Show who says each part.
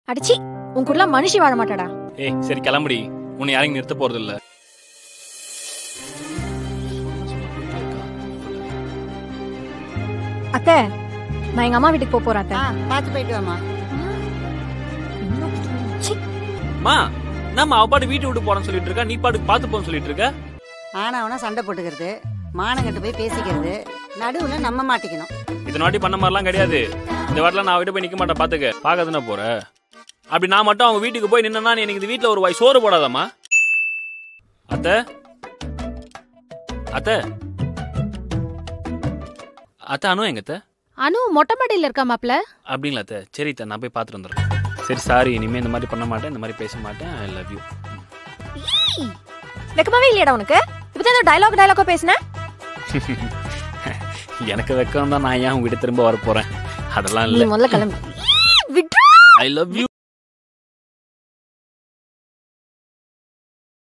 Speaker 1: அடிச்சி உன் கூட மனுஷி வாழ மாட்டாடா
Speaker 2: ஏய் சரி கிளம்புடி உன்னை யாரையும் நிறுத்த போறது இல்ல
Speaker 1: அத்தை நான் எங்க அம்மா வீட்டுக்கு போக போறேன் அத்தை
Speaker 3: ஆ பார்த்து போயிட்டு வாமா
Speaker 1: ச்சீ,
Speaker 2: மா நம்ம அவ பாட்டு வீட்டு விட்டு போறேன்னு சொல்லிட்டு இருக்கா நீ பாட்டுக்கு பாத்து போன்னு சொல்லிட்டு இருக்க
Speaker 3: ஆனவனா சண்டை போட்டுக்கிறது மானங்கிட்ட போய் பேசிக்கிறது நடுவுல நம்ம மாட்டிக்கணும்
Speaker 2: இத்தனை வாட்டி பண்ண மாதிரிலாம் கிடையாது இந்த வாட்டிலாம் நான் விட்டு போய் நிக்க மாட்டேன் பாத்துக்க பார்க்க தானே போற அப்படி நான் மட்டும் அவங்க வீட்டுக்கு போய் நின்னா நீ எனக்கு இந்த வீட்டுல ஒரு வாய் சோறு போடாதாம்மா அத்தை அத்தை அத்தை அனு எங்க அத்தை
Speaker 4: அனு மொட்டை மாடியில இருக்கா மாப்ள
Speaker 2: அப்படிங்களா அத்தை சரி அத்தை நான் போய் பார்த்துட்டு வந்துடுறேன் சரி சாரி இனிமே இந்த மாதிரி பண்ண மாட்டேன் இந்த மாதிரி பேச மாட்டேன் ஐ லவ் யூ
Speaker 1: வெக்கமாவே இல்லையாடா உனக்கு இப்பதான் ஏதோ டயலாக் டயலாக்கோ பேசுன
Speaker 2: எனக்கு வெக்கம் தான் நான் ஏன் உங்ககிட்ட திரும்ப வர போறேன் அதெல்லாம்
Speaker 1: நீ
Speaker 2: இல்ல
Speaker 1: முதல்ல கிளம்பு விட்றா
Speaker 2: ஐ லவ் யூ